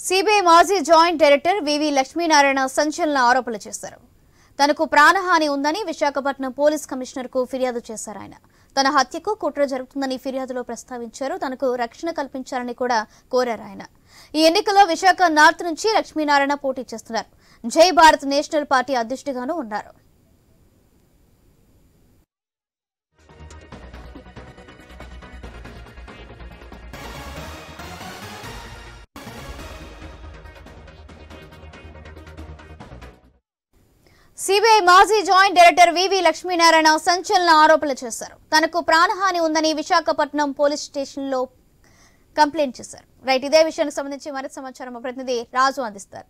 CBI మాజీ joint director వివి లక్ష్మీనారాయణ సంచలన ఆరోపణలు చేశారు తనకు ప్రాణహాని ఉందని విశాఖపట్నం పోలీస్ కమిషనర్ కు ఫిర్యాదు చేశారు ఆయన తన హత్యకు కుట్ర జరుగుతుందని ఫిర్యాదులో ప్రస్తావించారు తనకు రక్షణ కల్పించాలని కూడా కోరారు ఆయన ఈ ఎన్నికల్లో విశాఖ నార్త్ నుంచి లక్ష్మీనారాయణ పోటీ చేస్తున్నారు జై భారత్ నేషనల్ పార్టీ అధ్యక్షుడిగాను ఉన్నారు సిబిఐ మాజీ జాయింట్ డైరెక్టర్ వివి లక్ష్మీనారాయణ సంచలన ఆరోపణలు చేశారు తనకు ప్రాణహాని ఉందని విశాఖపట్నం పోలీస్ స్టేషన్లో కంప్లైంట్ చేశారు రైట్ ఇదే విషయానికి సంబంధించి మరింత సమాచారం మా ప్రతినిధి రాజు అందిస్తారు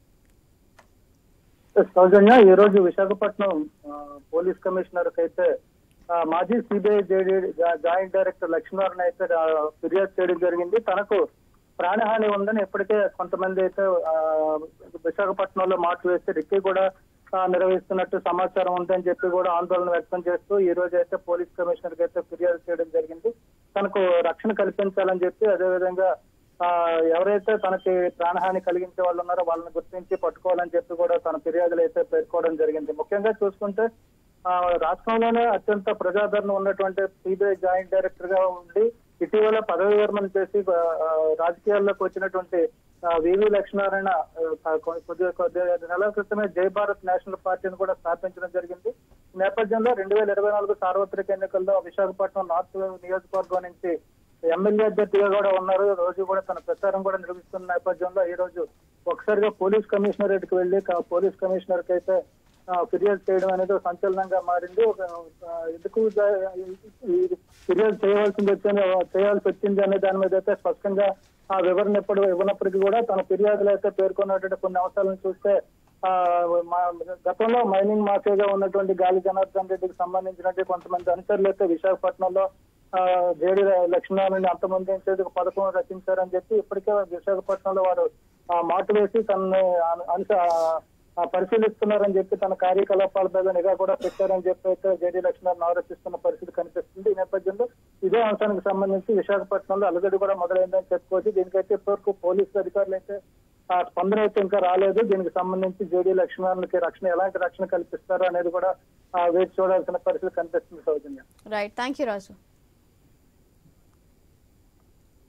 సౌజన్య ఈ రోజు విశాఖపట్నం ఆ, పోలీస్ కమిషనర్ కి అయితే ఆ, మాజీ సిబిఐ జాయింట్ డైరెక్టర్ లక్ష్మీనారాయణ అయితే ఆ, ఫిర్యాదు చేయడం జరిగింది తనకు ప్రాణహాని ఉందని ఇప్పటికే కొంతమంది అయితే ఆ, విశాఖపట్నంలో మార్చి వేసి రిక్కి కూడా ఆ, నిర్వహిస్తున్నట్టు సమాచారం ఉందని చెప్పి కూడా ఆందోళన వ్యక్తం చేస్తూ ఈ రోజు అయితే పోలీస్ కమిషనర్ కి అయితే ఫిర్యాదు చేయడం జరిగింది తనకు రక్షణ కల్పించాలని చెప్పి అదేవిధంగా ఆ ఎవరైతే తనకి ప్రాణహాని కలిగించే వాళ్ళు ఉన్నారో వాళ్ళని గుర్తించి పట్టుకోవాలని చెప్పి కూడా తన ఫిర్యాదులు అయితే పేర్కోవడం జరిగింది ముఖ్యంగా చూసుకుంటే ఆ రాష్ట్రంలోనే అత్యంత ప్రజాదరణ ఉన్నటువంటి సిబిఐ జాయింట్ డైరెక్టర్ గా ఉండి ఇటీవల పదవి విరమణ చేసి ఆ, ఆ, రాజకీయాల్లోకి వచ్చినటువంటి ఆ, వివి లక్ష్మీనారాయణ ఆ, కొ- కొద్ది కొద్ది నెలల క్రితమే జై భారత్ నేషనల్ పార్టీని కూడా స్థాపించడం జరిగింది ఈ నేపథ్యంలో రెండు వేల ఇరవై నాలుగు సార్వత్రిక ఎన్నికల్లో విశాఖపట్నం నార్త్ నియోజకవర్గం నుంచి ఎమ్మెల్యే అభ్యర్థిగా కూడా ఉన్నారు రోజు కూడా తన ప్రచారం కూడా నిర్వహిస్తున్న నేపథ్యంలో ఈ రోజు ఒకసారిగా పోలీస్ కమిషనరేట్ కి వెళ్లి క- పోలీస్ కమిషనర్ కి అయితే ఆ, ఫిర్యాదు చేయడం అనేది ఒక సంచలనంగా మారింది ఒక ఆ, ఎందుకు జ- ఈ ఫిర్యాదు చేయవలసింది వచ్చింది చేయాల్సి వచ్చింది అనే దాని మీద అయితే స్పష్టంగా ఆ వివరణ ఎప్పుడు ఇవ్వనప్పటికీ కూడా తన ఫిర్యాదులు అయితే పేర్కొన్నటువంటి కొన్ని అంశాలను చూస్తే ఆ మా గతంలో మైనింగ్ మాఫియాగా ఉన్నటువంటి గాలి జనార్దన్ రెడ్డికి సంబంధించినటువంటి కొంతమంది అనుచరులు అయితే విశాఖపట్నంలో ఆ, జేడి లక్ష్మీనారాయణ అంతమొందించేందుకు పథకం రచించారని చెప్పి ఇప్పటికే విశాఖపట్నంలో వారు ఆ, మాటు వేసి తనని అను- అనుస ఆ, పరిశీలిస్తున్నారని చెప్పి తన కార్యకలాపాల మీద నిఘా కూడా పెట్టారని చెప్పి అయితే జేడీ లక్ష్మీనారాయణ ఆరోపిస్తున్న పరిస్థితి కనిపిస్తుంది ఈ నేపథ్యంలో ఇదే అంశానికి సంబంధించి విశాఖపట్నంలో అలగడి కూడా మొదలైందని చెప్పుకోవచ్చు దీనికైతే ఇప్పటివరకు పోలీసు అధికారులు అయితే ఆ స్పందన అయితే ఇంకా రాలేదు దీనికి సంబంధించి జేడీ లక్ష్మీనారాయణకి రక్షణ ఎలాంటి రక్షణ కల్పిస్తారో అనేది కూడా ఆ, వేచి చూడాల్సిన పరిస్థితి కనిపిస్తుంది Soujanya right thank you Raju